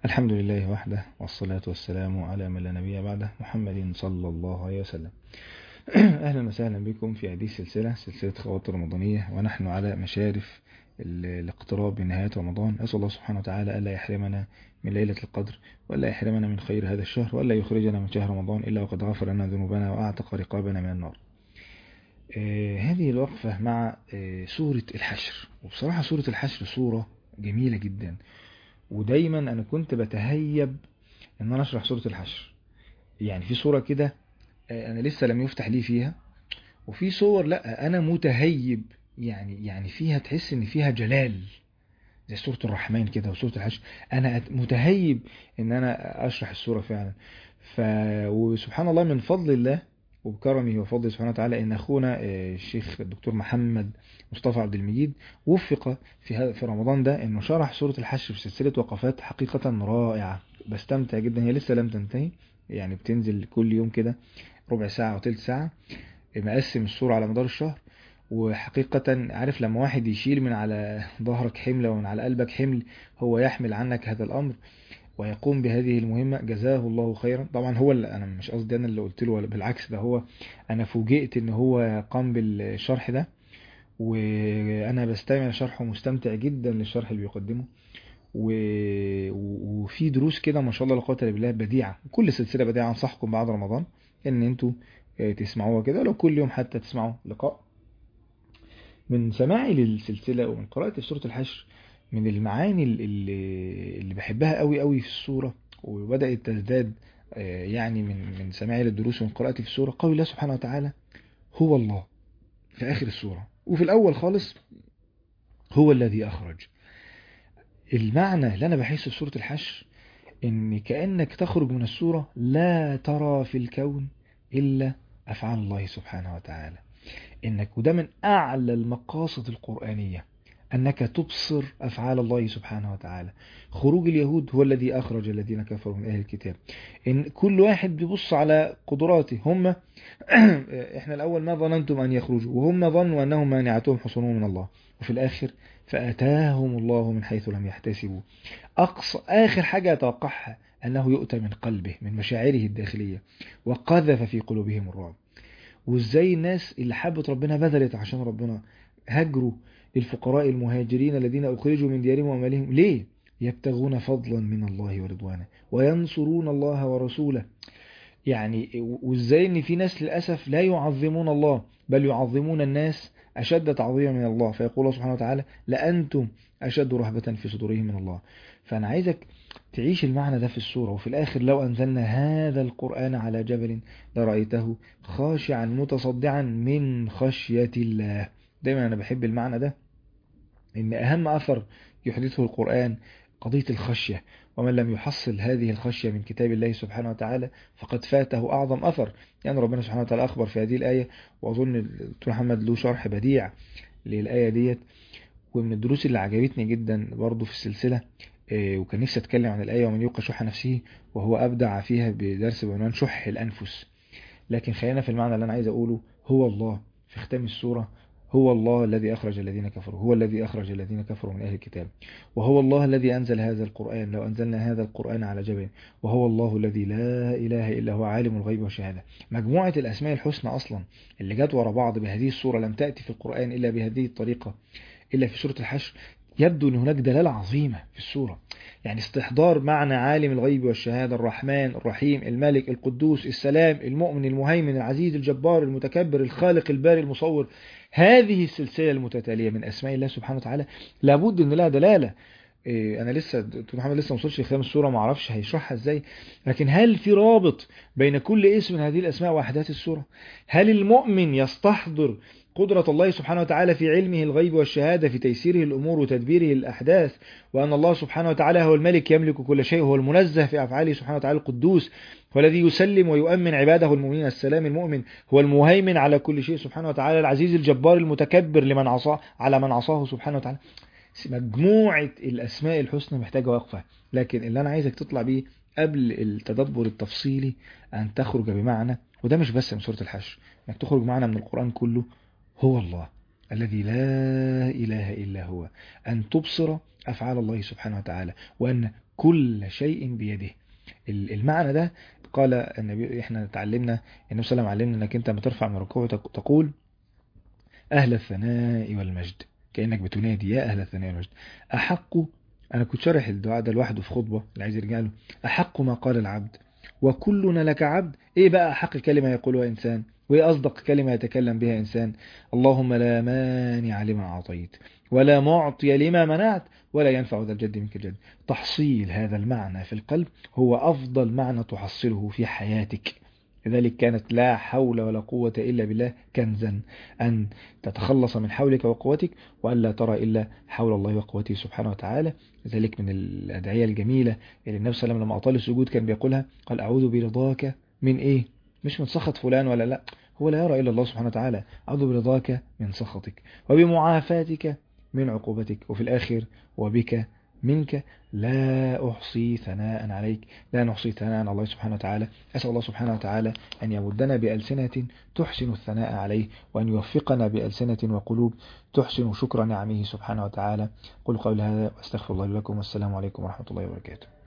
الحمد لله وحده والصلاة والسلام على من لا نبي بعده محمد صلى الله عليه وسلم أهلا وسهلا بكم في هذه السلسلة سلسلة خواطر رمضانية ونحن على مشارف الاقتراب من نهاية رمضان أسأل الله سبحانه وتعالى ألا يحرمنا من ليلة القدر ولا يحرمنا من خير هذا الشهر ولا يخرجنا من شهر رمضان إلا وقد غفر لنا ذنوبنا وأعتق رقابنا من النار آه هذه الوقفة مع آه سورة الحشر وبصراحة سورة الحشر سورة جميلة جدا ودايما أنا كنت بتهيب أن أنا أشرح سورة الحشر يعني في سورة كده آه أنا لسه لم يفتح لي فيها وفي صور لا أنا متهيب يعني يعني فيها تحس ان فيها جلال زي سورة الرحمن كده وسورة الحشر انا متهيب ان انا اشرح السورة فعلا ف وسبحان الله من فضل الله وبكرمه وفضله سبحانه وتعالى ان اخونا الشيخ الدكتور محمد مصطفى عبد المجيد وفق في هذا في رمضان ده انه شرح سورة الحشر في سلسلة وقفات حقيقة رائعة بستمتع جدا هي لسه لم تنتهي يعني بتنزل كل يوم كده ربع ساعة وثلث ساعة مقسم السورة على مدار الشهر وحقيقة عارف لما واحد يشيل من على ظهرك حمل ومن على قلبك حمل هو يحمل عنك هذا الأمر ويقوم بهذه المهمة جزاه الله خيرا طبعا هو اللي أنا مش قصدي أنا اللي قلت له ولا بالعكس ده هو أنا فوجئت إن هو قام بالشرح ده وأنا بستمع شرحه مستمتع جدا للشرح اللي بيقدمه و... وفي دروس كده ما شاء الله لا قوه الا بالله بديعه كل سلسله بديعه انصحكم بعد رمضان ان انتوا تسمعوها كده لو كل يوم حتى تسمعوا لقاء من سماعي للسلسلة ومن قراءتي في سورة الحشر من المعاني اللي, اللي بحبها قوي قوي في السورة وبدأت تزداد يعني من من سماعي للدروس ومن قراءتي في السورة قول الله سبحانه وتعالى هو الله في آخر السورة وفي الأول خالص هو الذي أخرج المعنى اللي أنا بحسه في سورة الحشر إن كأنك تخرج من السورة لا ترى في الكون إلا أفعال الله سبحانه وتعالى انك وده من اعلى المقاصد القرآنية انك تبصر افعال الله سبحانه وتعالى خروج اليهود هو الذي اخرج الذين كفروا من اهل الكتاب ان كل واحد بيبص على قدراته هم احنا الاول ما ظننتم ان يخرجوا وهم ظنوا انهم مانعتهم حصونهم من الله وفي الاخر فاتاهم الله من حيث لم يحتسبوا اقصى اخر حاجة يتوقعها انه يؤتى من قلبه من مشاعره الداخلية وقذف في قلوبهم الرعب وازاي الناس اللي حبت ربنا بذلت عشان ربنا هجروا الفقراء المهاجرين الذين أخرجوا من ديارهم وأمالهم ليه؟ يبتغون فضلا من الله ورضوانه وينصرون الله ورسوله يعني وازاي ان في ناس للأسف لا يعظمون الله بل يعظمون الناس أشد تعظيما من الله فيقول الله سبحانه وتعالى لأنتم أشد رهبة في صدورهم من الله فأنا عايزك تعيش المعنى ده في السورة وفي الآخر لو أنزلنا هذا القرآن على جبل لرأيته خاشعا متصدعا من خشية الله دايما أنا بحب المعنى ده إن أهم أثر يحدثه القرآن قضية الخشية ومن لم يحصل هذه الخشية من كتاب الله سبحانه وتعالى فقد فاته أعظم أثر يعني ربنا سبحانه وتعالى أخبر في هذه الآية وأظن الدكتور محمد له شرح بديع للآية ديت ومن الدروس اللي عجبتني جدا برضو في السلسلة وكان نفسي اتكلم عن الآية ومن يوقع شح نفسه وهو أبدع فيها بدرس بعنوان شح الأنفس لكن خلينا في المعنى اللي أنا عايز أقوله هو الله في ختام السورة هو الله الذي أخرج الذين كفروا هو الذي أخرج الذين كفروا من أهل الكتاب وهو الله الذي أنزل هذا القرآن لو أنزلنا هذا القرآن على جبل وهو الله الذي لا إله إلا هو عالم الغيب والشهادة مجموعة الأسماء الحسنى أصلا اللي جت ورا بعض بهذه الصورة لم تأتي في القرآن إلا بهذه الطريقة إلا في سورة الحشر يبدو أن هناك دلالة عظيمة في السورة يعني استحضار معنى عالم الغيب والشهادة الرحمن الرحيم الملك القدوس السلام المؤمن المهيمن العزيز الجبار المتكبر الخالق الباري المصور هذه السلسلة المتتالية من أسماء الله سبحانه وتعالى لابد أن لها دلالة إيه أنا لسه دكتور محمد لسه ما وصلش لختام السورة ما اعرفش هيشرحها ازاي لكن هل في رابط بين كل اسم من هذه الأسماء وأحداث السورة هل المؤمن يستحضر قدرة الله سبحانه وتعالى في علمه الغيب والشهادة في تيسيره الأمور وتدبيره الأحداث وأن الله سبحانه وتعالى هو الملك يملك كل شيء هو المنزه في أفعاله سبحانه وتعالى القدوس هو الذي يسلم ويؤمن عباده المؤمنين السلام المؤمن هو المهيمن على كل شيء سبحانه وتعالى العزيز الجبار المتكبر لمن عصاه على من عصاه سبحانه وتعالى مجموعة الأسماء الحسنى محتاجة وقفة لكن اللي أنا عايزك تطلع بيه قبل التدبر التفصيلي أن تخرج بمعنى وده مش بس من سورة الحشر انك تخرج معنا من القرآن كله هو الله الذي لا إله إلا هو أن تبصر أفعال الله سبحانه وتعالى وأن كل شيء بيده المعنى ده قال النبي احنا تعلمنا النبي صلى الله عليه وسلم علمنا انك انت لما ترفع من ركوع تقول اهل الثناء والمجد كانك بتنادي يا اهل الثناء والمجد احق انا كنت شارح الدعاء ده لوحده في خطبه اللي عايز يرجع له احق ما قال العبد وكلنا لك عبد ايه بقى احق كلمه يقولها انسان وايه اصدق كلمه يتكلم بها انسان اللهم لا مانع لما اعطيت ولا معطي لما منعت ولا ينفع ذا الجد منك الجد تحصيل هذا المعنى في القلب هو أفضل معنى تحصله في حياتك لذلك كانت لا حول ولا قوة إلا بالله كنزا أن تتخلص من حولك وقوتك وأن لا ترى إلا حول الله وقوته سبحانه وتعالى لذلك من الأدعية الجميلة اللي النبي صلى الله عليه وسلم لما أطال السجود كان بيقولها قال أعوذ برضاك من إيه مش من سخط فلان ولا لا هو لا يرى إلا الله سبحانه وتعالى أعوذ برضاك من سخطك وبمعافاتك من عقوبتك وفي الآخر وبك منك لا أحصي ثناء عليك لا نحصي ثناء على الله سبحانه وتعالى أسأل الله سبحانه وتعالى أن يمدنا بألسنة تحسن الثناء عليه وأن يوفقنا بألسنة وقلوب تحسن شكر نعمه سبحانه وتعالى قل قول هذا واستغفر الله لكم والسلام عليكم ورحمة الله وبركاته